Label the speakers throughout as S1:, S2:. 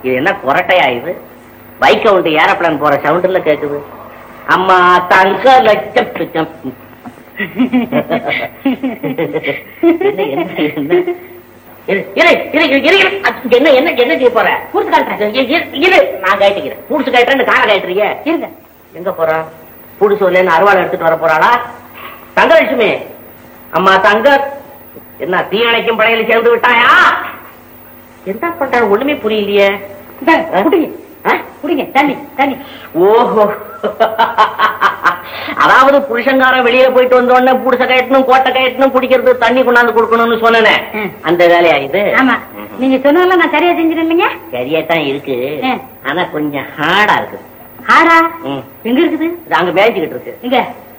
S1: இது என்ன கொரட்டையா இது பைக் கவுண்ட் ஏரோப்ளேன் போற சவுண்டுல கேக்குது அம்மா தங்க லட்சம் பிச்சம். என்ன என்ன என்ன இரு, இரு, இரு, இரு, இரு, இரு. அச்ச, என்ன என்ன என்ன செய்ய போற
S2: புடிச்சு காட்டுறேன்.
S1: இரு, இரு, இரு, நான் கட்டிக்கிறேன் புடிச்சு கட்டுறேன்னு காரை கட்டுறீங்க
S2: இருங்க
S1: எங்க போறா புடிச்சு வரலன்னு அருவாள் எடுத்துட்டு வர போறாளா தங்கலட்சுமி அம்மா தங்க என்ன தீயணைக்கும் படையில சேர்ந்து விட்டாயா என்ன பண்ற ஒண்ணுமே புரியலையே
S2: இந்தாங்க,
S1: ஆ?
S2: குடிங்க
S1: ஆ?
S2: குடிங்க தண்ணி தண்ணி
S1: ஓஹோ அதாவது புருஷங்காரன் வெளியே போயிட்டு வந்த உடனே புடிச கயட்டணும் கோட்டை கயட்டணும் குடிக்கிறது தண்ணி கொண்டாந்து கொடுக்கணும்னு சொன்னேனே
S2: ம்.
S1: அந்த வேலையா இது
S2: ஆமா நீங்க சொன்னதெல்லாம் நான் சரியா செஞ்சிருந்தேன் இல்லைங்க
S1: சரியா தான் இருக்கு
S2: ஆ.
S1: ஆனா கொஞ்சம் ஹார்டா இருக்கு
S2: ஆடா
S1: ம்.
S2: எங்க இருக்குது
S1: இது அங்க மேய்ஞ்சுக்கிட்டு இருக்கு
S2: இங்க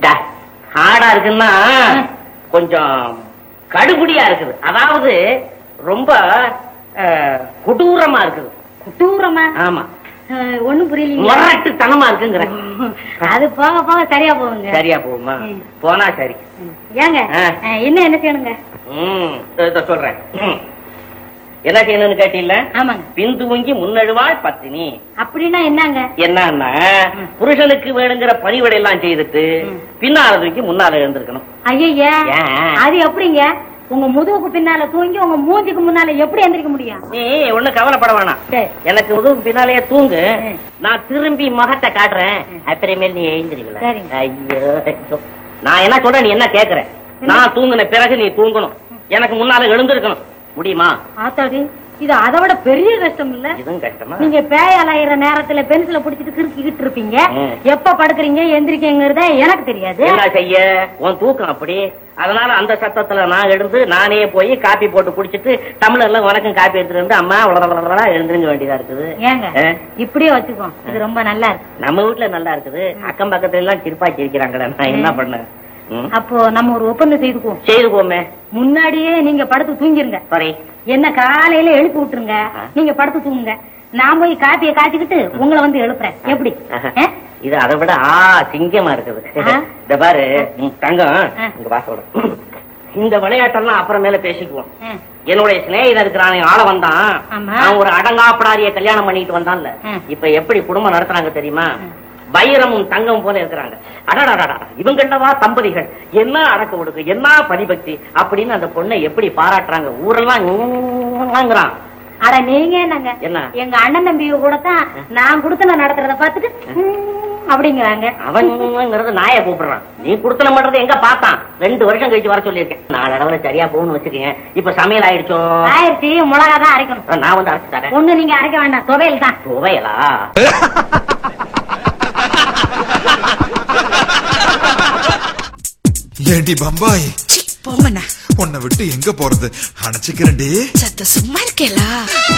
S1: ஹார்டா இருக்குன்னா
S2: ம்.
S1: கொஞ்சம் கடுபுடியா இருக்குது அதாவது ரொம்ப அஹ், கொடூரமா இருக்குது
S2: தூரமா
S1: ஆமா
S2: ஒண்ணும் புரியலீங்க
S1: முரட்டு தனமா இருக்குங்கிற
S2: அது போக போக சரியா போகுங்க
S1: சரியா போகுமா
S2: ம்.
S1: போனா சரி
S2: ம். ஏங்க
S1: ஆ.
S2: ஆ, இன்னும் என்ன செய்யணுங்க
S1: ம் இதோ- இதோ சொல்றேன் ம். என்ன செய்யணும்னு கேட்டீங்கள
S2: ஆமாங்க
S1: பிந்துவங்கி முன்னழுவாய் பத்தினி
S2: அப்படின்னா என்னங்க
S1: என்னன்னா
S2: ம்.
S1: புருஷனுக்கு வேணுங்கிற பணிவிடை எல்லாம் செய்துட்டு
S2: ம்.
S1: பின்னால தூக்கி முன்னால எழுந்திருக்கணும்
S2: ஐயா
S1: ஏன்?
S2: அது எப்படிங்க உங்க முதுகுக்கு பின்னால தூங்கி உங்க மூஞ்சிக்கு முன்னால எப்படி எந்திரிக்க முடியும்
S1: நீ ஒண்ணும் கவலைப்பட வேணாம்
S2: சரி
S1: எனக்கு உதவு பின்னாலேயே தூங்கு
S2: ம்.
S1: நான் திரும்பி முகத்தை காட்டுறேன்
S2: ம்.
S1: அப்புறமேல் நீ எழுந்திருக்கல
S2: சரிங்க.
S1: ஐயோ ஐயோ. நான் என்ன சொல்றேன் நீ என்ன கேக்குற நான் தூங்குன பிறகு நீ தூங்கணும் எனக்கு முன்னால எழுந்திருக்கணும் முடியுமா
S2: ஆத்தாடி இது அதை விட பெரிய கஷ்டம் இல்ல
S1: இதுவும் கஷ்டமா
S2: நீங்க பேய் அலையிற நேரத்துல பென்சில புடிச்சிட்டு கிறுக்கிக்கிட்டு இருப்பீங்க
S1: ம்.
S2: எப்ப படுக்குறீங்க எந்திரிக்கங்கிறத எனக்கு தெரியாது
S1: என்ன செய்ய உன் தூக்கம் அப்படி அதனால அந்த சத்தத்துல நான் எழுந்து நானே போய் காப்பி போட்டு குடிச்சிட்டு தமிழர்ல உனக்கும் காப்பி எடுத்துட்டு வந்து அம்மா உலகளா எழுந்திருக்க வேண்டியதா இருக்குது
S2: ஏங்க
S1: ஆ?
S2: இப்படியே வச்சுக்கோ இது ரொம்ப நல்லா இருக்கு
S1: நம்ம வீட்டுல நல்லா இருக்குது அக்கம் பக்கத்துல எல்லாம் சிரிப்பாக்கி இருக்கிறாங்களே நான் என்ன பண்ணேன் ம்?
S2: அப்போ நம்ம ஒரு ஒப்பந்தம் செய்துக்குவோம்
S1: செய்து போமே
S2: முன்னாடியே நீங்க படுத்து தூங்கிருங்க
S1: சாரி
S2: என்ன காலையில எழுப்பி விட்டுருங்க
S1: ஆ.
S2: நீங்க படுத்து தூங்குங்க நான் போய் காப்பியை காய்ச்சிக்கிட்டு உங்களை வந்து எழுப்புறேன் எப்படி ஆ?
S1: இது அதை விட ஆ சிங்கமா இருக்குது
S2: ஆ?
S1: இந்த பாரு ம், தங்கம்
S2: ஆ.
S1: இங்க வாசோட இந்த விளையாட்டெல்லாம் அப்புறமேல பேசிக்குவோம்
S2: ஆ.
S1: என்னுடைய சிநேகிதன் இருக்கிறானே ஆள வந்தான்
S2: ஆமா.
S1: அவன் ஒரு அடங்காப்படாரிய கல்யாணம் பண்ணிட்டு வந்தான்ல
S2: ம்.
S1: இப்ப எப்படி குடும்பம் நடத்துறாங்க தெரியுமா
S2: ம்.
S1: வைரமும் தங்கம் போல இருக்கிறாங்க அடடடடா இவங்கள்ளவா தம்பதிகள் என்ன அடக்க ஒடுக்கு என்ன பரிபக்தி அப்படின்னு அந்த பொண்ணை எப்படி பாராட்டுறாங்க ஊரெல்லாம் ங்கிறான்.
S2: அட நீங்க என்னங்க
S1: என்ன?
S2: எங்க அண்ணன் தம்பி கூட தான் நான் கொடுத்தன நடத்துறத பார்த்துட்டு ம், அப்படிங்கிறாங்க
S1: அவன்ங்கிறது நாயை கூப்பிடுறான் நீ குடுத்தன பண்றது எங்க பார்த்தான் ரெண்டு வருஷம் கழிச்சு வர சொல்லியிருக்கேன் நாலு அளவுல சரியா போகணும்னு வச்சுக்கேன் இப்ப சமையல் ஆயிடுச்சோ
S2: ஆயிரத்தி மிளகா தான் அரைக்கணும்
S1: நான் வந்து அரைச்சு தரேன்
S2: ஒண்ணு நீங்க அரைக்க வேண்டாம் துவையல் தான்
S1: துவையலா
S3: ஏண்டி பம்பாய்
S4: சி, போங்கண்ணா
S3: உன்னை விட்டு எங்க போறது அணைச்சிக்கிறேன்டி
S4: சத்த சும்மா இருக்கேலா